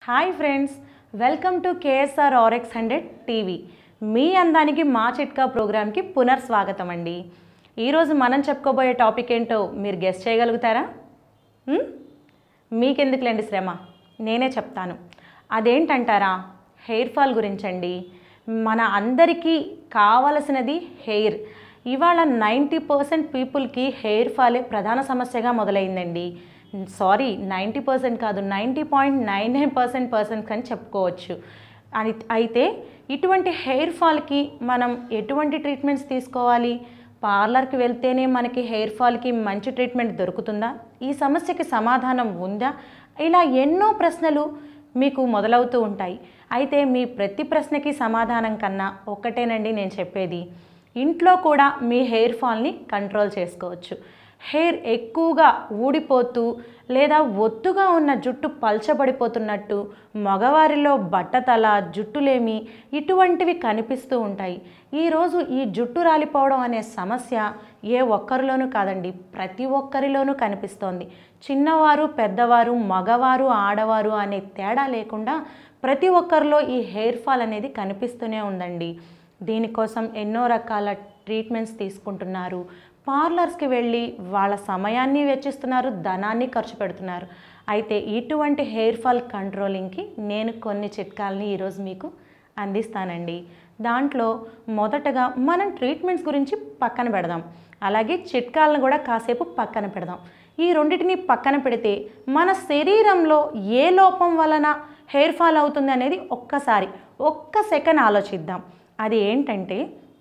Hi friends welcome to KSR RX hundred TV మీ అందానికి మా చిట్కా ప్రోగ్రామ్కి పునర్స్వాగతం అండి ఈరోజు మనం చెప్పుకోబోయే టాపిక్ ఏంటో మీరు గెస్ట్ చేయగలుగుతారా హ్మ్? మీకెందుకులేండి శ్రమ నేనే చెప్తాను అదేంటంటారా హెయిర్ ఫాల్ గురించండి మన అందరికీ కావలసినది హెయిర్ ఇవాళ నైంటీ పర్సెంట్ పీపుల్కి హెయిర్ ఫాలే ప్రధాన సమస్యగా మొదలైందండి సారీ నైంటీ పర్సెంట్ కాదు ninety point nine nine percent percent అని చెప్పుకోవచ్చు అని అయితే ఇటువంటి హెయిర్ ఫాల్కి మనం ఎటువంటి ట్రీట్మెంట్స్ తీసుకోవాలి పార్లర్కి వెళ్తేనే మనకి హెయిర్ ఫాల్కి మంచి ట్రీట్మెంట్ దొరుకుతుందా ఈ సమస్యకి సమాధానం ఉందా ఇలా ఎన్నో ప్రశ్నలు మీకు మొదలవుతూ ఉంటాయి అయితే మీ ప్రతి ప్రశ్నకి సమాధానం కన్నా ఒక్కటేనండి నేను చెప్పేది ఇంట్లో కూడా మీ హెయిర్ ఫాల్ని కంట్రోల్ చేసుకోవచ్చు హెయిర్ ఎక్కువగా ఊడిపోతూ లేదా ఒత్తుగా ఉన్న జుట్టు పల్చబడిపోతున్నట్టు మగవారిలో బట్టతల జుట్టులేమి ఇటువంటివి కనిపిస్తూ ఉంటాయి ఈరోజు ఈ జుట్టు రాలిపోవడం అనే సమస్య ఏ ఒక్కరిలోనూ కాదండి ప్రతి ఒక్కరిలోనూ కనిపిస్తోంది చిన్నవారు పెద్దవారు మగవారు ఆడవారు అనే తేడా లేకుండా ప్రతి ఒక్కరిలో ఈ హెయిర్ ఫాల్ అనేది కనిపిస్తూనే ఉందండి దీనికోసం ఎన్నో రకాల ట్రీట్మెంట్స్ తీసుకుంటున్నారు పార్లర్స్కి వెళ్ళి వాళ్ళ సమయాన్ని వెచ్చిస్తున్నారు ధనాన్ని ఖర్చు పెడుతున్నారు అయితే ఇటువంటి హెయిర్ ఫాల్ కంట్రోలింగ్కి నేను కొన్ని చిట్కాలని ఈరోజు మీకు అందిస్తానండి దాంట్లో మొదటగా మనం ట్రీట్మెంట్స్ గురించి పక్కన పెడదాం అలాగే చిట్కాలను కూడా కాసేపు పక్కన పెడదాం ఈ రెండింటిని పక్కన పెడితే మన శరీరంలో ఏ లోపం వలన హెయిర్ ఫాల్ అవుతుంది అనేది ఒక్కసారి ఒక్క సెకండ్ ఆలోచిద్దాం అది ఏంటంటే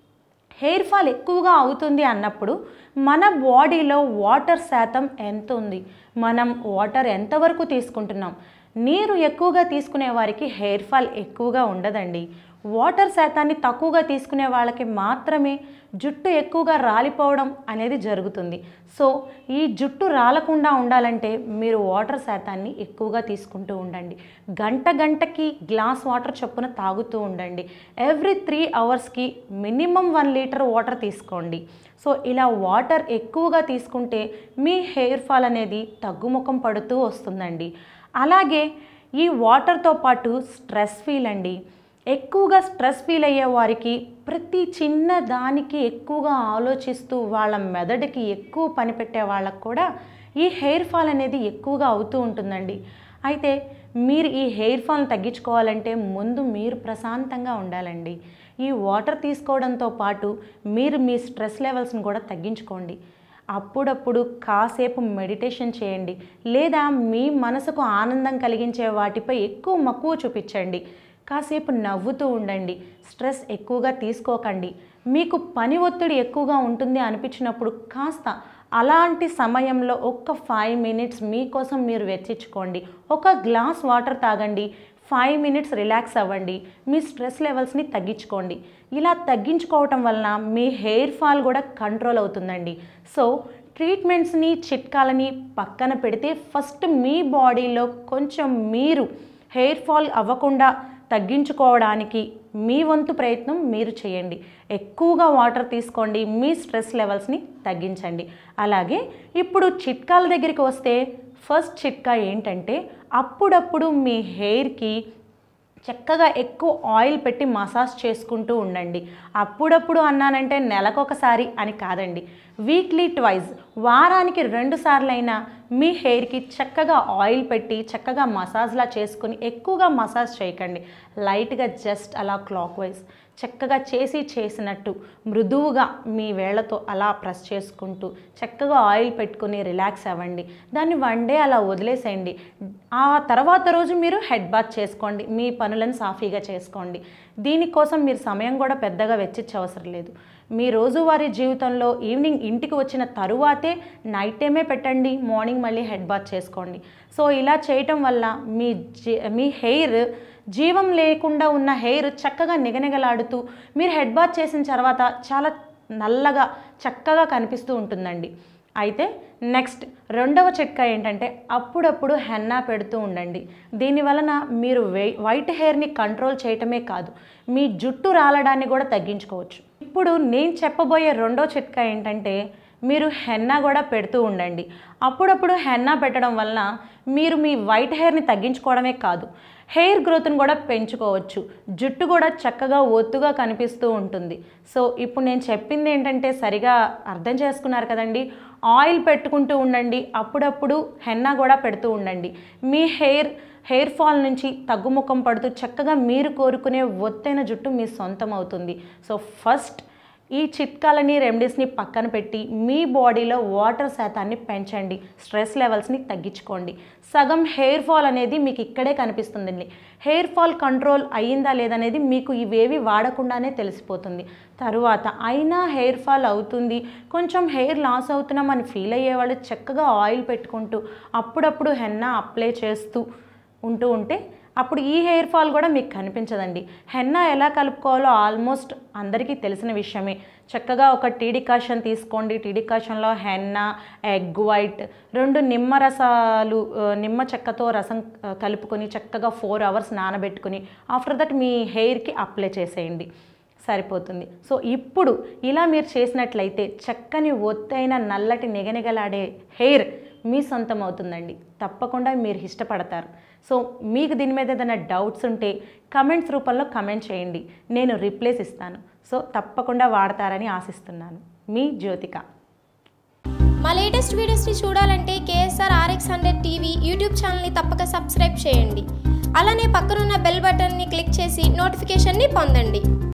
హెయిర్ ఫాల్ ఎక్కువగా అవుతుంది అన్నప్పుడు మన బాడీలో వాటర్ శాతం ఎంత ఉంది మనం వాటర్ ఎంతవరకు తీసుకుంటున్నాం నీరు ఎక్కువగా తీసుకునే వారికి హెయిర్ ఫాల్ ఎక్కువగా ఉండదండి వాటర్ శాతాన్ని తక్కువగా తీసుకునే వాళ్ళకి మాత్రమే జుట్టు ఎక్కువగా రాలిపోవడం అనేది జరుగుతుంది సో ఈ జుట్టు రాలకుండా ఉండాలంటే మీరు వాటర్ శాతాన్ని ఎక్కువగా తీసుకుంటూ ఉండండి గంట గంటకి గ్లాస్ వాటర్ చొప్పున తాగుతూ ఉండండి ఎవ్రీ త్రీ అవర్స్కి మినిమం వన్ లీటర్ వాటర్ తీసుకోండి సో ఇలా వాటర్ ఎక్కువగా తీసుకుంటే మీ హెయిర్ ఫాల్ అనేది తగ్గుముఖం పడుతూ వస్తుందండి అలాగే ఈ వాటర్తో పాటు స్ట్రెస్ ఫీల్ అండి ఎక్కువగా స్ట్రెస్ ఫీల్ అయ్యే వారికి ప్రతి చిన్న దానికి ఎక్కువగా ఆలోచిస్తూ వాళ్ళ మెదడుకి ఎక్కువ పని పెట్టే వాళ్ళకు కూడా ఈ హెయిర్ ఫాల్ అనేది ఎక్కువగా అవుతూ ఉంటుందండి అయితే మీరు ఈ హెయిర్ ఫాల్ని తగ్గించుకోవాలంటే ముందు మీరు ప్రశాంతంగా ఉండాలండి ఈ వాటర్ తీసుకోవడంతో పాటు మీరు మీ స్ట్రెస్ లెవెల్స్ని కూడా తగ్గించుకోండి అప్పుడప్పుడు కాసేపు మెడిటేషన్ చేయండి లేదా మీ మనసుకు ఆనందం కలిగించే వాటిపై ఎక్కువ మక్కువ చూపించండి కాసేపు నవ్వుతూ ఉండండి స్ట్రెస్ ఎక్కువగా తీసుకోకండి మీకు పని ఒత్తిడి ఎక్కువగా ఉంటుంది అనిపించినప్పుడు కాస్త అలాంటి సమయంలో ఒక్క ఫైవ్ మినిట్స్ మీకోసం మీరు వెచ్చించుకోండి ఒక గ్లాస్ వాటర్ తాగండి ఫైవ్ మినిట్స్ రిలాక్స్ అవ్వండి మీ స్ట్రెస్ లెవెల్స్ని తగ్గించుకోండి ఇలా తగ్గించుకోవటం వలన మీ హెయిర్ ఫాల్ కూడా కంట్రోల్ అవుతుందండి సో ట్రీట్మెంట్స్ని చిట్కాలని పక్కన పెడితే ఫస్ట్ మీ బాడీలో కొంచెం మీరు హెయిర్ ఫాల్ అవ్వకుండా తగ్గించుకోవడానికి మీ వంతు ప్రయత్నం మీరు చేయండి ఎక్కువగా వాటర్ తీసుకోండి మీ స్ట్రెస్ లెవెల్స్ని తగ్గించండి అలాగే ఇప్పుడు చిట్కాల దగ్గరికి వస్తే ఫస్ట్ చిట్కా ఏంటంటే అప్పుడప్పుడు మీ హెయిర్కి చక్కగా ఎక్కువ ఆయిల్ పెట్టి మసాజ్ చేసుకుంటూ ఉండండి అప్పుడప్పుడు అన్నానంటే నెలకొకసారి అని కాదండి వీక్లీ ట్వైజ్ వారానికి రెండు సార్లైనా మీ హెయిర్కి చక్కగా ఆయిల్ పెట్టి చక్కగా మసాజ్లా చేసుకుని ఎక్కువగా మసాజ్ చేయకండి లైట్గా జస్ట్ అలా క్లాక్ వైజ్ చక్కగా చేసి చేసినట్టు మృదువుగా మీ వేళ్లతో అలా ప్రెస్ చేసుకుంటూ చక్కగా ఆయిల్ పెట్టుకుని రిలాక్స్ అవ్వండి దాన్ని వన్ డే అలా వదిలేసేయండి ఆ తర్వాత రోజు మీరు హెడ్ బాత్ చేసుకోండి మీ పనులను సాఫీగా చేసుకోండి దీనికోసం మీరు సమయం కూడా పెద్దగా వెచ్చించే అవసరం లేదు మీ రోజువారీ జీవితంలో ఈవినింగ్ ఇంటికి వచ్చిన తరువాతే నైట్ టైమే పెట్టండి మార్నింగ్ మళ్ళీ హెడ్ బాత్ చేసుకోండి సో ఇలా చేయటం వల్ల మీ జీ మీ హెయిర్ జీవం లేకుండా ఉన్న హెయిర్ చక్కగా నిగనిగలాడుతూ మీరు హెడ్ బాత్ చేసిన తర్వాత చాలా నల్లగా చక్కగా కనిపిస్తూ ఉంటుందండి అయితే నెక్స్ట్ రెండవ చిట్కా ఏంటంటే అప్పుడప్పుడు హెన్నా పెడుతూ ఉండండి దీని వలన మీరు వై- వైట్ హెయిర్ని కంట్రోల్ చేయటమే కాదు మీ జుట్టు రాలడాన్ని కూడా తగ్గించుకోవచ్చు ఇప్పుడు నేను చెప్పబోయే రెండో చిట్కా ఏంటంటే మీరు హెన్నా కూడా పెడుతూ ఉండండి అప్పుడప్పుడు హెన్నా పెట్టడం వలన మీరు మీ వైట్ హెయిర్ని తగ్గించుకోవడమే కాదు హెయిర్ గ్రోత్ని కూడా పెంచుకోవచ్చు జుట్టు కూడా చక్కగా ఒత్తుగా కనిపిస్తూ ఉంటుంది సో ఇప్పుడు నేను చెప్పింది ఏంటంటే సరిగా అర్థం చేసుకున్నారు కదండి ఆయిల్ పెట్టుకుంటూ ఉండండి అప్పుడప్పుడు హెన్నా కూడా పెడుతూ ఉండండి మీ హెయిర్ హెయిర్ ఫాల్ నుంచి తగ్గుముఖం పడుతూ చక్కగా మీరు కోరుకునే ఒత్తైన జుట్టు మీ సొంతం అవుతుంది సో ఫస్ట్ ఈ చిట్కాలని రెమెడీస్ని పక్కన పెట్టి మీ బాడీలో వాటర్ శాతాన్ని పెంచండి స్ట్రెస్ లెవెల్స్ని తగ్గించుకోండి సగం హెయిర్ ఫాల్ అనేది మీకు ఇక్కడే కనిపిస్తుందండి హెయిర్ ఫాల్ కంట్రోల్ అయ్యిందా లేదనేది మీకు ఇవేవి వాడకుండానే తెలిసిపోతుంది తరువాత అయినా హెయిర్ ఫాల్ అవుతుంది కొంచెం హెయిర్ లాస్ అవుతున్నాం అని ఫీల్ అయ్యేవాళ్ళు చక్కగా ఆయిల్ పెట్టుకుంటూ అప్పుడప్పుడు హెన్నా అప్లై చేస్తూ ఉంటూ ఉంటే అప్పుడు ఈ హెయిర్ ఫాల్ కూడా మీకు కనిపించదండి హెన్నా ఎలా కలుపుకోవాలో ఆల్మోస్ట్ అందరికీ తెలిసిన విషయమే చక్కగా ఒక టీ డికాషన్ తీసుకోండి టీ డికాషన్లో హెన్నా ఎగ్ వైట్ రెండు నిమ్మ రసాలు ఆ, నిమ్మ చెక్కతో రసం ఆ, కలుపుకొని చక్కగా ఫోర్ అవర్స్ నానబెట్టుకుని ఆఫ్టర్ దట్ మీ హెయిర్కి అప్లై చేసేయండి సరిపోతుంది సో ఇప్పుడు ఇలా మీరు చేసినట్లయితే చక్కని ఒత్తైన నల్లటి నిగనిగలాడే హెయిర్ మీ సొంతం అవుతుందండి తప్పకుండా మీరు ఇష్టపడతారు సో మీకు దీని మీద ఏదైనా డౌట్స్ ఉంటే కమెంట్స్ రూపంలో కమెంట్ చేయండి నేను రిప్లేస్ ఇస్తాను సో తప్పకుండా వాడతారని ఆశిస్తున్నాను మీ జ్యోతిక మా లేటెస్ట్ వీడియోస్ని చూడాలంటే KSR RX hundred TV YouTube ఛానల్ని తప్పక సబ్స్క్రైబ్ చేయండి అలానే పక్కనున్న బెల్ బటన్ని క్లిక్ చేసి నోటిఫికేషన్ని పొందండి